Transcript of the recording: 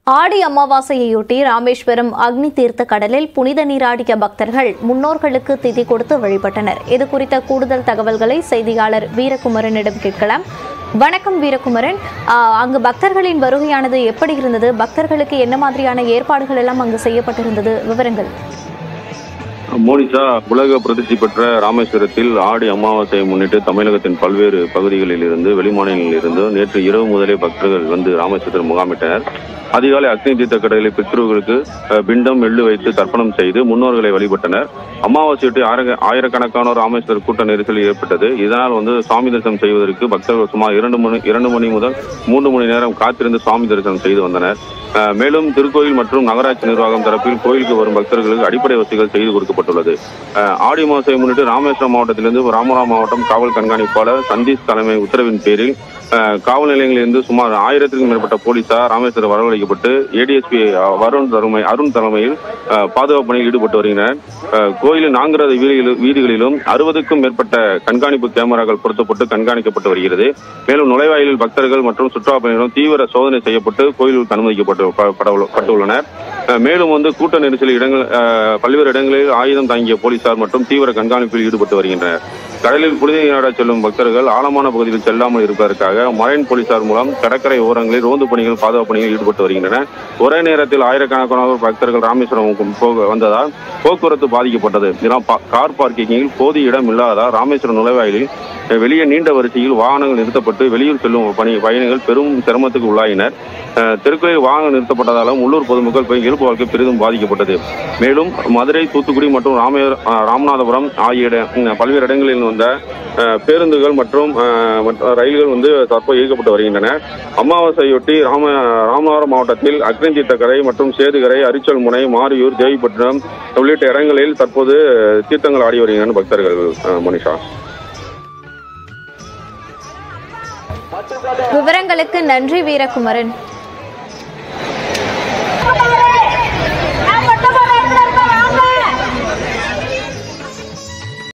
ஆடி அமாவாசையையொட்டி ராமேஸ்வரம் அக்னி தீர்த்த கடலில் புனித நீராடிய பக்தர்கள் முன்னோர்களுக்கு திதி கொடுத்து வழிபட்டனர் இது குறித்த கூடுதல் தகவல்களை செய்தியாளர் வீரகுமரனிடம் கேட்கலாம் வணக்கம் வீரகுமரன் ஆஹ், அங்கு பக்தர்களின் வருகையானது எப்படி இருந்தது பக்தர்களுக்கு என்ன மாதிரியான ஏற்பாடுகள் எல்லாம் அங்கு செய்யப்பட்டிருந்தது விவரங்கள் மோனிஷா உலக பிரசித்தி பெற்ற ராமேஸ்வரத்தில் ஆடி அமாவாசையை முன்னிட்டு தமிழகத்தின் பல்வேறு பகுதிகளில் இருந்து வெளிமாநிலங்களில் இருந்து நேற்று இரவு முதலே பக்தர்கள் வந்து ராமேஸ்வரத்தில் முகாமிட்டனர் அதிகாலை அக்னி தீர்த்த கடலில் பித்ருவுகளுக்கு அஹ், பிண்டம் எள்ளு வைத்து தர்ப்பணம் செய்து முன்னோர்களை வழிபட்டனர் அமாவாசையொட்டி ஆயிர ஆயிரக்கணக்கானோர் ராமேஸ்வரர் கூட்ட நெரிசல் ஏற்பட்டது இதனால் வந்து சுவாமி தரிசனம் செய்வதற்கு பக்தர்கள் சுமார் இரண்டு மணி இரண்டு மணி முதல் மூன்று மணி நேரம் காத்திருந்து சுவாமி தரிசனம் செய்து வந்தனர் அஹ், மேலும் திருக்கோயில் மற்றும் நகராட்சி நிர்வாகம் தரப்பில் கோயிலுக்கு வரும் பக்தர்களுக்கு அடிப்படை வசதிகள் செய்து கொடுக்கப்பட்டுள்ளது அஹ், ஆடி மாசத்தை முன்னிட்டு ராமேஸ்வரம் மாவட்டத்திலிருந்து ராமநாதபுரம் மாவட்டம் காவல் கண்காணிப்பாளர் சந்தீஷ் தலைமை உத்தரவின் பேரில் அஹ், காவல் நிலையங்களிலிருந்து சுமார் ஆயிரத்திற்கும் மேற்பட்ட போலீசார் ராமேஸ்வரம் வரவழைக்கப்பட்டு ஏடிஎஸ்பி வருண் தலைமை அருண் தலைமையில் அஹ், பாதுகாப்பு பணியில் ஈடுபட்டு வருகின்றனர் அஹ், கோயிலின் நான்கிறது வீதிகளிலும் வீதிகளிலும் அறுபதுக்கும் மேற்பட்ட கண்காணிப்பு கேமராக்கள் பொருத்தப்பட்டு கண்காணிக்கப்பட்டு வருகிறது மேலும் நுழைவாயிலில் பக்தர்கள் மற்றும் சுற்றுலா பயணிகளும் தீவிர சோதனை செய்யப்பட்டு கோயிலுக்கு அனுமதிக்கப்பட்டு ப- பட- பட்டுள்ளனர் அஹ், மேலும் வந்து கூட்ட நெரிசல் இடங்கள் அஹ், பல்வேறு இடங்களில் ஆயுதம் தாங்கிய போலீசார் மற்றும் தீவிர கண்காணிப்பில் ஈடுபட்டு வருகின்றனர் கடலில் புனித நீராட செல்லும் பக்தர்கள் ஆழமான பகுதியில் செல்லாமல் இருப்பதற்காக மரைன் போலீசார் மூலம் கடற்கரை ஓரங்களில் ரோந்து பணிகள் பாதுகாப்பு பணிகள் ஈடுபட்டு வருகின்றன ஒரே நேரத்தில் ஆயிரக்கணக்கான பக்தர்கள் ராமேஸ்வரம் போக வந்ததால் போக்குவரத்து பாதிக்கப்பட்டது இதனால் பா- கார் பார்க்கிங்கில் போதிய இடம் இல்லாததால் ராமேஸ்வரம் நுழைவாயிலில் அஹ், வெளியே நீண்ட வரிசையில் வாகனங்கள் நிறுத்தப்பட்டு வெளியூர் செல்லும் பணி பயணிகள் பெரும் சிரமத்துக்கு உள்ளாயினர் அஹ், தெருக்களில் வாகனம் நிறுத்தப்பட்டதாலும் உள்ளூர் பொதுமக்கள் போய் இயல்பு வாழ்க்கை பெரிதும் பாதிக்கப்பட்டது மேலும் மதுரை தூத்துக்குடி மற்றும் ராமே அஹ், ராமநாதபுரம் ஆகிய இட- ம், பல்வேறு இடங்களில் வந்த அஹ், பேருந்துகள் மற்றும் அஹ், மற்ற ரயில்கள் வந்து தற்போது இயக்கப்பட்டு வருகின்றன அமாவாசையொட்டி ராம ராமநாதபுரம் மாவட்டத்தில் அக்னி தீர்த்தக்கரை மற்றும் சேதுகரை அரிச்சல் முனை மாரியூர் தேவிப்பட்டினம் உள்ளிட்ட இடங்களில் தற்போது தீர்த்தங்கள் ஆடி வருகின்றன பக்தர்கள் அஹ், மனிஷா விவரங்களுக்கு நன்றி வீரகுமரன்